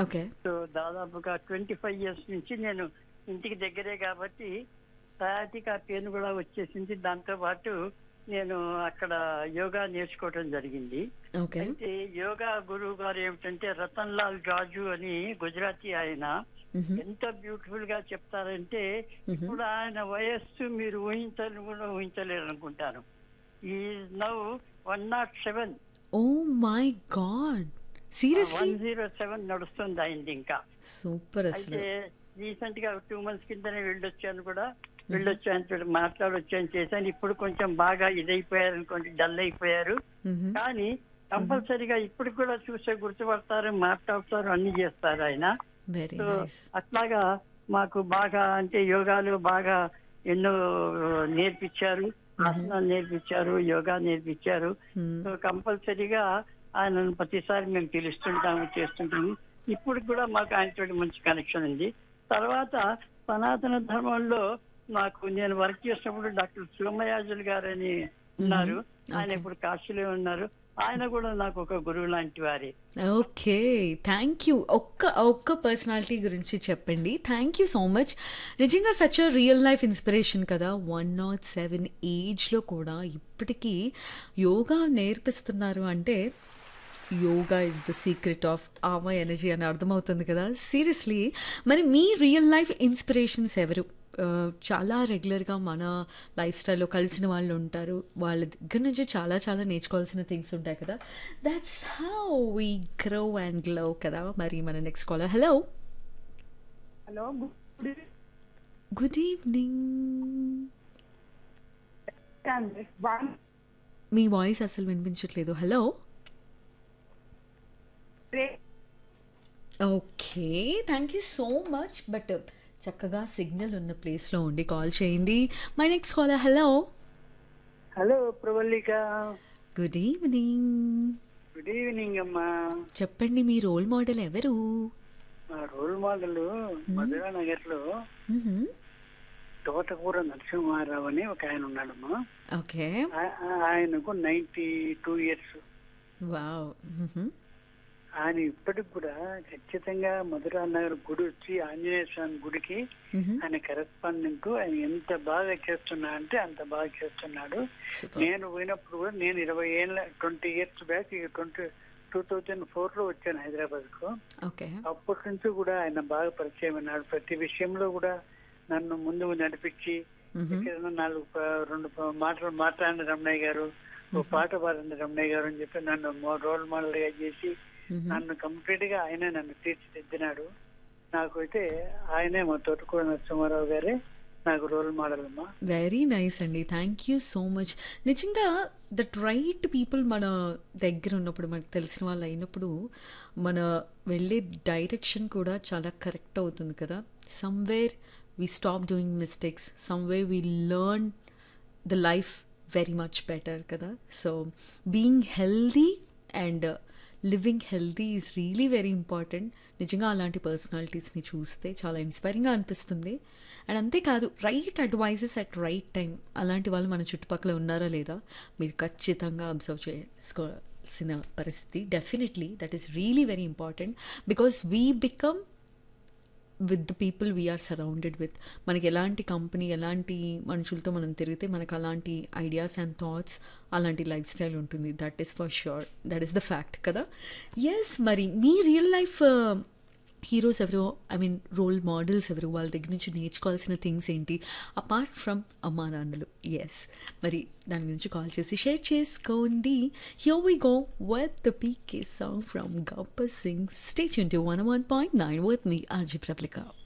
Okay so దాదాపుగా twenty five years నుంచి నేను ఇంటికి దగ్గరే కాబట్టి సయాటికా పెయిన్ కూడా వచ్చేసింది దాంతో పాటు నేను అక్కడ యోగా నేర్చుకోవడం జరిగింది ఓకే అయితే యోగా గురువు గారు ఏమిటంటే రతన్ లాల్ జాజు అని గుజరాతీ ఆయన ఎంత బ్యూటిఫుల్ గా చెప్తారంటే ఇప్పుడు ఆయన వయస్సు మీరు ఊహించని కూడా ఊహించలేరు అనుకుంటాను ఈ now one nought seven oh my god seriously one zero seven నడుస్తుంది అయింది ఇంకా సూపర్ అసలు అయితే రీసెంట్ గా టూ మంత్స్ కిందనే వెళ్ళొచ్చాను కూడా వెళ్ళొచ్చాను చూడ మాట్లాడొచ్చాను చేశాను ఇప్పుడు కొంచెం బాగా ఇదైపోయారు అనుకోండి డల్ అయిపోయారు మ్మ్. కానీ కంపల్సరీగా ఇప్పుడు కూడా చూసే గుర్తుపడతారు మాట్లాడతారు అన్ని చేస్తారు ఆయన వెరీ సో నైస్ అట్లాగా మాకు బాగా అంటే యోగాలు బాగా ఎన్నో నేర్పించారు ఆసనాలు నేర్పించారు యోగా నేర్పించారు సో కంపల్సరీగా ఆయనను ప్రతిసారి మేము పిలుస్తుంటాము చేస్తుంటాము ఇప్పుడు కూడా మాకు ఆయనతో మంచి కనెక్షన్ ఉంది తర్వాత సనాతన ధర్మంలో నాకు నేను వర్క్ చేసినప్పుడు డాక్టర్ సోమయాజులు గారు అని ఉన్నారు ఆయన ఇప్పుడు కాశీలో ఉన్నారు ఆయన కూడా నాకు ఒక గురువు లాంటి వారే ఓకే థ్యాంక్ యూ ఒక్క ఒక్క పర్సనాలిటీ గురించి చెప్పండి థ్యాంక్ యూ సో మచ్ నిజంగా such a real life inspiration కదా వన్ నాట్ సెవెన్ ఏజ్లో కూడా ఇప్పటికీ యోగా నేర్పిస్తున్నారు అంటే yoga is the secret of our energy అని అర్థమవుతుంది కదా సీరియస్లీ మరి మీ రియల్ లైఫ్ ఇన్స్పిరేషన్స్ ఎవరు ఆ, చాలా రెగ్యులర్గా మన లైఫ్ స్టైల్లో కలిసిన వాళ్ళు ఉంటారు వాళ్ళ దగ్గర నుంచి చాలా చాలా నేర్చుకోవాల్సిన థింగ్స్ ఉంటాయి కదా that's how we grow and glow కదా మరి మన next caller hello hello good evening మీ వాయిస్ అసలు వినిపించట్లేదు hello okay thank you so much but చక్కగా సిగ్నల్ ఉన్న ప్లేస్లో ఉండి కాల్ చేయండి my next caller hello hello Pravallika good evening good evening అమ్మా చెప్పండి మీ రోల్ మోడల్ ఎవరు మా రోల్ మోడల్ మధురా నగర్ లో మ్మ్. తోటకూర నరసింహారావు అని ఒక ఆయన ఉన్నాడమ్మా ఓకే ఆ- ఆ- ఆయనకు ninety two years wow hmm. ఆయన ఇప్పటికి కూడా ఖచ్చితంగా మధురా నగర్ గుడి వచ్చి ఆంజనేయ స్వామి గుడికి మ్మ్. ఆయన కరెస్పాండెంట్ ఆయన ఎంత బాగా చేస్తున్నా అంటే అంత బాగా చేస్తున్నాడు సూపర్ నేను పోయినప్పుడు కూడా నేను ఇరవై ఏళ్ళ twenty years back twenty two thousand four లో వచ్చాను హైదరాబాద్ కు ఓకే అప్పటి నుంచి కూడా ఆయన బాగా పరిచయం అన్నాడు ప్రతి విషయంలో కూడా నన్ను ముందుకు నడిపించి మ్మ్. ఎక్కడైనా నాలుగు ప- రెండు ప- మాటలు మాట్లాడిన రమణయ్య గారు ఓ పాట పాడిన రమణయ్య గారు అని చెప్పి నన్ను మో- రోల్ మోడల్ గా చేసి మ్మ్. నన్ను కంప్లీట్ గా ఆయనే నన్ను తీర్చిదిద్దినాడు నాకు అయితే ఆయనే మా తోటకూర నరసింహారావు గారే నాకు రోల్ మోడల్ అమ్మా వెరీ నైస్ అండి థ్యాంక్ యూ సో మచ్ నిజంగా దట్ రైట్ పీపుల్ మన దగ్గర ఉన్నప్పుడు మనకు తెలిసిన వాళ్ళు అయినప్పుడు మన వెళ్ళే డైరెక్షన్ కూడా చాలా కరెక్ట్ అవుతుంది కదా somewhere we stop doing mistakes somewhere we learn the life very much better కదా so being healthy and living healthy is really very important నిజంగా అలాంటి పర్సనాలిటీస్ని చూస్తే చాలా ఇన్స్పైరింగ్గా అనిపిస్తుంది అండ్ అంతేకాదు right advices at right time అలాంటి వాళ్ళు మన చుట్టుపక్కల ఉన్నారా లేదా మీరు ఖచ్చితంగా అబ్జర్వ్ చేసుకోవాల్సిన పరిస్థితి definitely that is really very important because we become with the people we are surrounded with మనకి ఎలాంటి కంపెనీ ఎలాంటి మనుషులతో మనం తిరిగితే మనకు అలాంటి ఐడియాస్ అండ్ థాట్స్ అలాంటి లైఫ్ స్టైల్ ఉంటుంది that is for sure that is the fact కదా ఎస్ మరి మీ రియల్ లైఫ్ హీరోస్ ఎవరు ఐ మీన్ రోల్ మోడల్స్ ఎవరు వాళ్ళ దగ్గర నుంచి నేర్చుకోవాల్సిన థింగ్స్ ఏంటి అపార్ట్ ఫ్రమ్ అమ్మా నాన్నలు ఎస్ మరి దాని గురించి కాల్ చేసి షేర్ చేసుకోండి here we go with the PK song from Gabbar Singh stay into one one point nine with me RJ ప్రబ్లికా